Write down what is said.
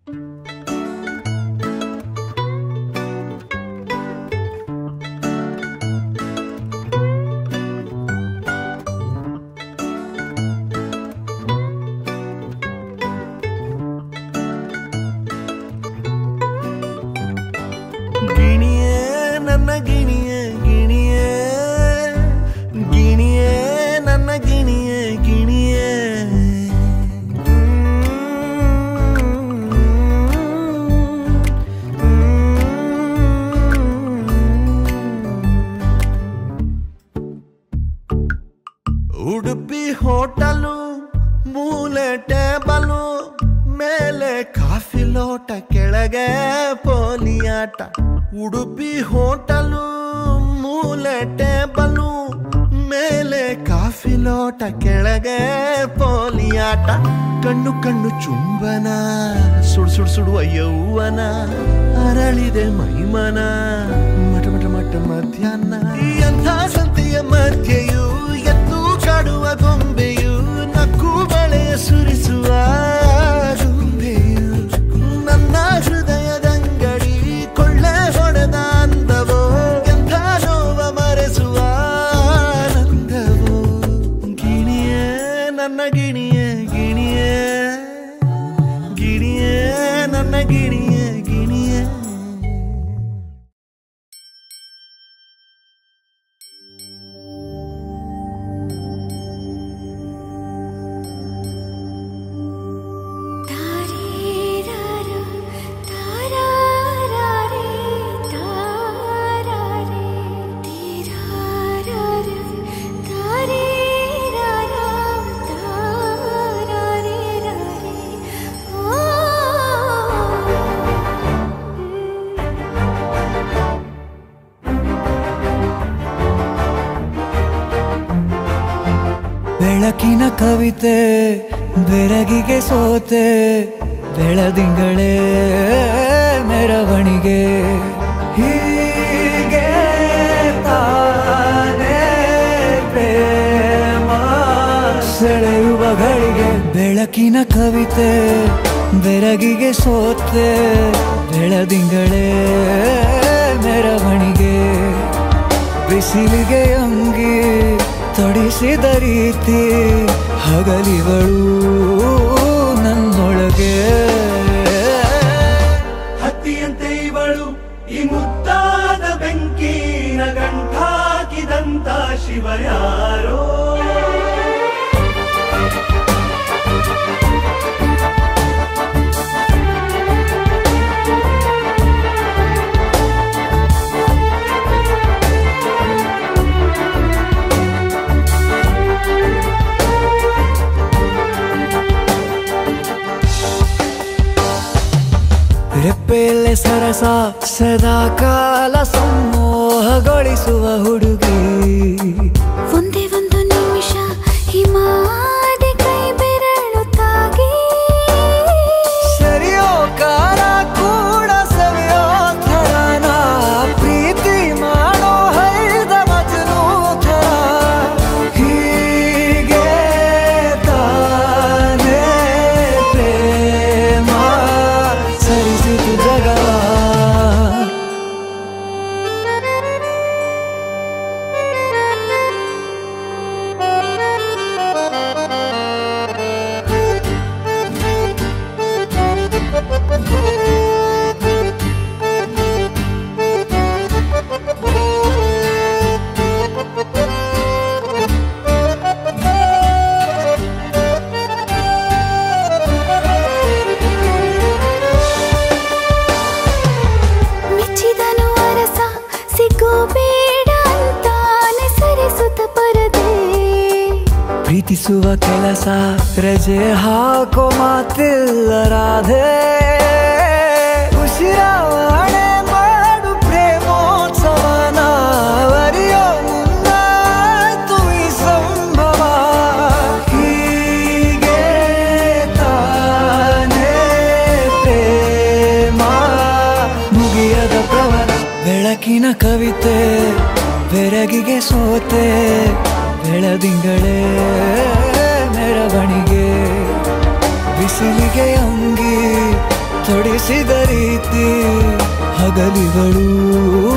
ಗಿಣಿಯೇ ನನ್ನ ಗಿಣಿಯೇ ಗಿಣಿಯೇ ಗಿಣಿಯೇ ನನ್ನ ಗಿಣಿಯೇ ಗಿಣಿಯೇ ಉಡುಪಿ ಹೋಟಲು ಮೂಲೆ ಟೇಬಲು ಮೇಲೆ ಕಾಫಿ ಲೋಟ ಕೆಳಗೆ ಪೋಲಿಯಾಟ ಉಡುಪಿ ಹೋಟಲು ಮೂಲೆ ಟೇಬಲು ಮೇಲೆ ಕಾಫಿ ಲೋಟ ಕೆಳಗೆ ಪೋಲಿಯಾಟ ಕಣ್ಣು ಕಣ್ಣು ಚುಂಬನ ಸುಡ್ ಸುಡ್ ಸುಡುವ ಯೌವನ ಅರಳಿದೆ ಮೈಮನ ಮಟ ಮಟ ಮಟ ಮಧ್ಯಾಹ್ನ ಎಂಥ ಸಂತೆಯ ಮಧ್ಯೆಯೂ ಎತ್ತು ಕಾಡುವ ಗೊಂಬೆಯು ನಕ್ಕು ಬಳೆಯ ಸುರಿಸುವ ಗೊಂಬೆಯು ನನ್ನ ಹೃದಯದಂಗಡಿ ಕೊಳ್ಳೆ ಹೊಡೆದ ಅಂದವೋ ಎಂಥ ನೋವ ಮರೆಸುವ ಆನಂದವೋ ಗಿಣಿಯೇ ನನ್ನ ಗಿಣಿಯೇ ಗಿಣಿಯೇ ಗಿಣಿಯೇ ನನ್ನ ಗಿಣಿಯೇ ಗಿಣಿಯೇ ತಾರೇರಾರ ತಾರಾರಾರೆ ತಾರಾರೆ ತೀರಾರಾರ ತಾರೇರಾರ ತಾರಾರೆ ರಾರೆ ಓ ಬೆಳಕಿನ ಕವಿತೆ ಬೆರಗಿಗೆ ಸೋತೆ ಬೆಳದಿಂಗಳೇ ಮೆರವಣಿಗೆ ಹೀಗೆ ತಾನೇ ಪ್ರೇಮ ಸೆಳೆಯುವ ಗಳಿಗೆ ಬೆಳಕಿನ ಕವಿತೆ ಬೆರಗಿಗೆ ಸೋತೆ ಬೆಳದಿಂಗಳೇ ಮೆರವಣಿಗೆ ಬಿಸಿಲಿಗೆ ಅಂಗಿ ತೊಡಿಸಿದ ರೀತಿ ಹಗಲಿಗಳು ನನ್ನೊಳಗೆ ಹತ್ತಿಯಂತೆ ಇವಳು ಈ ಮುದ್ದಾದ ಬೆಂಕಿನ ಗಂಟಾಕಿದಂತ ಶಿವ ಯಾರೋ ರೆಪ್ಪೆಯಲ್ಲೇ ಸರಸ ಸದಾ ಕಾಲ ಸಮೋಹಗೊಳಿಸುವ ಹುಡುಗಿ ಒಂದೇ ಒಂದು ನಿಮಿಷ ಹಿಮಾದಿ ಕೈ ಬೆರಳು ತಾಗಿ ಸರಿಯೋ ಕಾಲ ಕೂಡ ಸವಿಯೋ ಥರನ ಪ್ರೀತಿ ಮಾಡೋ ಹೈದ ಮಜನು ಥರ ಹೀಗೆ ತಾನೇ ಪ್ರೇಮ ಸರಿಸಿತು ಜಗವ ಮೆಚ್ಚಿದನು ಅರಸ ಸಿಗೋ ಬೇಡ ಅಂತಾನೆ ಸರಿಸುತ್ತ ಪರದೆ ಪ್ರೀತಿಸುವ ಕೆಲಸ ರಜೆ ಹಾಕೋ ಮಾತಿಲ್ಲ ರಾಧೆ ಉಸಿರಾವಣೆ ಮಾಡು ಪ್ರೇಮೋತ್ಸವನ ಅರಿಯೋ ಮುನ್ನಾಯ್ತು ಈ ಸಂಭವ ಹೀಗೆ ತಾನೇ ಪ್ರೇಮ ಮುಗಿಯದ ಪ್ರವರ ಬೆಳಕಿನ ಕವಿತೆ ಬೆರಗಿಗೆ ಸೋತೆ ಬೆಳದಿಂಗಳೇ ಮೆರವಣಿಗೆ ಬಿಸಿಲಿಗೆ ಅಂಗಿ ತೊಡಿ ಬಯಸಿದ ರೀತಿ ಹಗಲಿಗಳು